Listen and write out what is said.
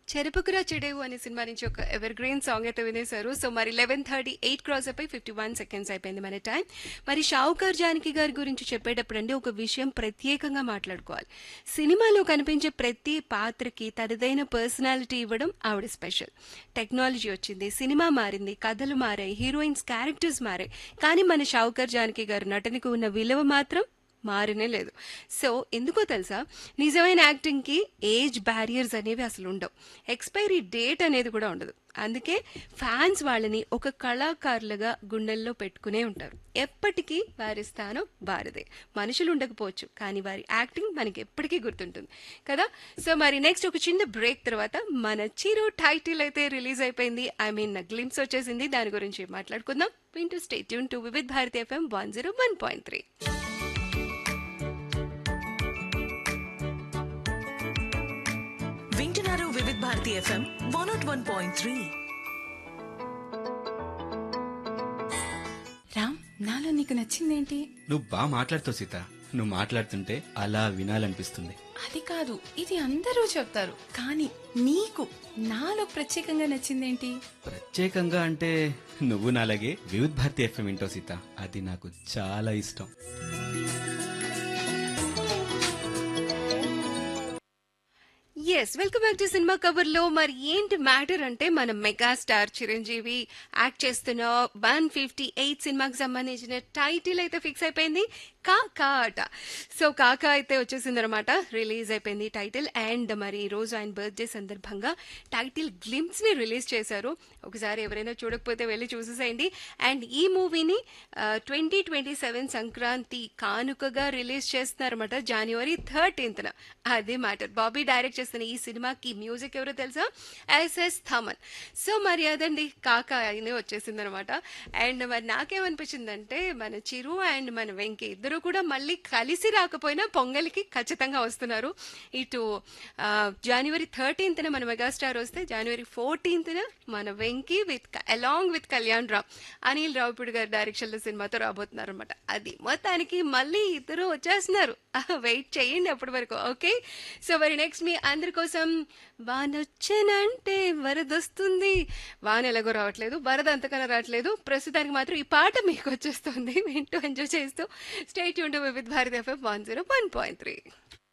చెరుపుకురా చెడేవు అనే సినిమా నుంచి ఒక ఎవర్ గ్రీన్ సాంగ్ అయితే వినేశారు సో మరి లెవెన్ థర్టీ ఎయిట్ క్రాస్ అయిపోయి ఫిఫ్టీ వన్ సెకండ్స్ అయిపోయింది మన టైం మరి షావుకార్ జానకి గారి గురించి చెప్పేటప్పుడు అండి ఒక విషయం ప్రత్యేకంగా మాట్లాడుకోవాలి సినిమాలో కనిపించే ప్రతి పాత్రకి తనదైన పర్సనాలిటీ ఇవ్వడం ఆవిడ స్పెషల్ టెక్నాలజీ వచ్చింది సినిమా మారింది కథలు మారాయి హీరోయిన్స్ క్యారెక్టర్స్ మారాయి కానీ మన షావుకార్ జానకి గారి నటనకు ఉన్న విలువ మాత్రం మారనే లేదు సో ఎందుకో తెలుసా నిజమైన యాక్టింగ్కి ఏజ్ బ్యారియర్స్ అనేవి అసలు ఉండవు ఎక్స్పైరీ డేట్ అనేది కూడా ఉండదు అందుకే ఫ్యాన్స్ వాళ్ళని ఒక కళాకారులుగా గుండెల్లో పెట్టుకునే ఉంటారు ఎప్పటికీ వారి స్థానం వారిదే మనుషులు ఉండకపోవచ్చు కానీ వారి యాక్టింగ్ మనకి ఎప్పటికీ గుర్తుంటుంది కదా సో మరి నెక్స్ట్ ఒక చిన్న బ్రేక్ తర్వాత మన చిరు టైటిల్ అయితే రిలీజ్ అయిపోయింది ఐ మీన్ గ్లిమ్స్ వచ్చేసింది దాని గురించి మాట్లాడుకుందాం వింటూ state tune to Vividh Bharati FM one zero one point three వింటున్నారు Vividh Bharati FM one not one point three Ram నాలో నీకు నచ్చిందేంటి నువ్వు బాగా మాట్లాడుతావు సీత నువ్వు మాట్లాడుతుంటే అలా వినాలనిపిస్తుంది అది కాదు ఇది అందరూ చెప్తారు కానీ నీకు నాలో ప్రత్యేకంగా నచ్చిందేంటి ప్రత్యేకంగా అంటే నువ్వు నాలాగే వివిధ్ భారతి ఎఫ్ఎం వింటావు సీత అది నాకు చాలా ఇష్టం yes welcome back to cinema cover లో మరి ఏంటి మ్యాటర్ అంటే మన మెగాస్టార్ చిరంజీవి యాక్ట్ చేస్తున్న వన్ ఫిఫ్టీ ఎయిట్ సినిమాకి సంబంధించిన టైటిల్ అయితే ఫిక్స్ అయిపోయింది కాకా అట సో కాకా అయితే వచ్చేసింది అనమాట రిలీజ్ అయిపోయింది టైటిల్ అండ్ మరి ఈ రోజు ఆయన బర్త్డే సందర్భంగా టైటిల్ గ్లిమ్స్ ని రిలీజ్ చేశారు ఒకసారి ఎవరైనా చూడకపోతే వెళ్ళి చూసేసేయండి అండ్ ఈ మూవీని ట్వంటీ ట్వంటీ సెవెన్ సంక్రాంతి కానుకగా రిలీజ్ చేస్తున్నారన్నమాట జనవరి థర్టీన్త్న అదే మ్యాటర్ బాబీ డైరెక్ట్ చేస్తున్న ఈ సినిమాకి మ్యూజిక్ ఎవరో తెలుసా ఎస్ఎస్ థమన్ సో మరి అదండి కాకా అయినే వచ్చేసింది అనమాట అండ్ మరి నాకేమనిపించిందంటే మన చిరు అండ్ మన వెంకీ ఇద్దరు కూడా మళ్ళీ కలిసి రాకపోయినా పొంగల్కి ఖచ్చితంగా వస్తున్నారు ఇటు ఆ, జనవరి థర్టీన్త్న మన మెగాస్టార్ వస్తే జనవరి ఫోర్టీన్త్న మన Venky with along with Kalyan Ram Anil Ravipudi గారి డైరెక్షన్లో సినిమాతో రాబోతున్నారు అనమాట అది మొత్తానికి మళ్ళీ ఇద్దరు వచ్చేస్తున్నారు వెయిట్ చేయండి అప్పటి వరకు ఓకే సో మరి నెక్స్ట్ మీ అందరి కోసం వానొచ్చానంటే వరదొస్తుంది వాన ఎలాగో రావట్లేదు వరద అంతకన్నా రావట్లేదు ప్రస్తుతానికి మాత్రం ఈ పాట మీకు వచ్చేస్తుంది వింటూ ఎంజాయ్ చేస్తూ state tune with Bharat FM one zero one point three